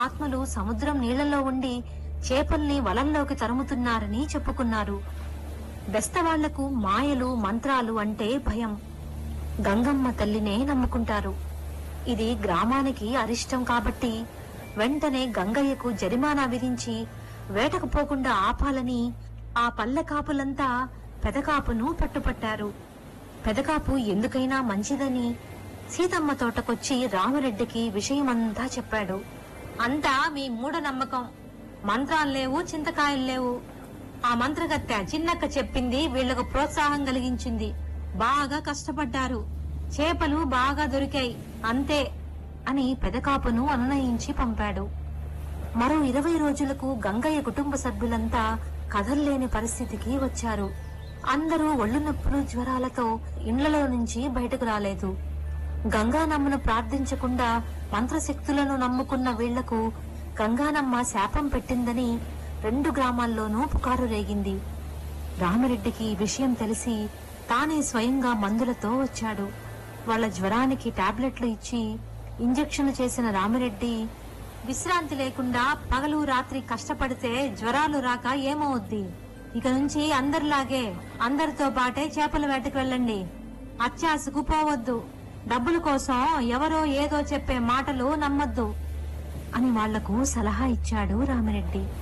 ఆత్మలు సముద్రం నీళ్లలో ఉండి చేపల్ని వలల్లోకి తరుముతున్నారని చెప్పుకున్నారు బెస్తవాళ్లకు మాయలు మంత్రాలు అంటే భయం గంగమ్మ తల్లినే నమ్ముకుంటారు ఇది గ్రామానికి అరిష్టం కాబట్టి వెంటనే గంగయ్యకు జరిమానా విధించి వేటకు పోకుండా ఆపాలని ఆ పల్లె కాపులంతా పెదకాపును పట్టుపట్టారు పెదకాపు ఎందుకైనా మంచిదని సీతమ్మ తోటకొచ్చి రామరెడ్డికి విషయమంతా చెప్పాడు అంతా మీ మూఢనమ్మకం మంత్రాలు లేవు చింతకాయలు లేవు ఆ మంత్రగత్తె చిన్నక్క చెప్పింది వీళ్లకు ప్రోత్సాహం కలిగించింది బాగా కష్టపడ్డారు చేపలు బాగా దొరికాయి అంతే అని పెదకాపును అన్నయించి పంపాడు మరో ఇరవై రోజులకు గంగయ్య కుటుంబ సభ్యులంతా కదల్లేని పరిస్థితికి వచ్చారు అందరూ ఒళ్ళు నొప్పులు జ్వరాలతో ఇండ్లలో నుంచి బయటకు రాలేదు గంగానమ్మను ప్రార్థించకుండా మంత్రశక్తులను నమ్ముకున్న వీళ్లకు గంగానమ్మ శాపం పెట్టిందని రెండు గ్రామాల్లోనూ పుకారు రేగింది రామిరెడ్డికి ఈ విషయం తెలిసి తానే స్వయంగా మందులతో వచ్చాడు వాళ్ళ జ్వరానికి టాబ్లెట్లు ఇచ్చి ఇంజెక్షన్ చేసిన రామిరెడ్డి విశ్రాంతి లేకుండా పగలు రాత్రి కష్టపడితే జ్వరాలు రాక ఏమవుద్ది ఇక నుంచి అందరిలాగే అందరితో పాటే చేపల వేటకు వెళ్ళండి అత్యాశకు పోవద్దు డబ్బుల కోసం ఎవరో ఏదో చెప్పే మాటలు నమ్మొద్దు అని వాళ్లకు సలహా ఇచ్చాడు రామిరెడ్డి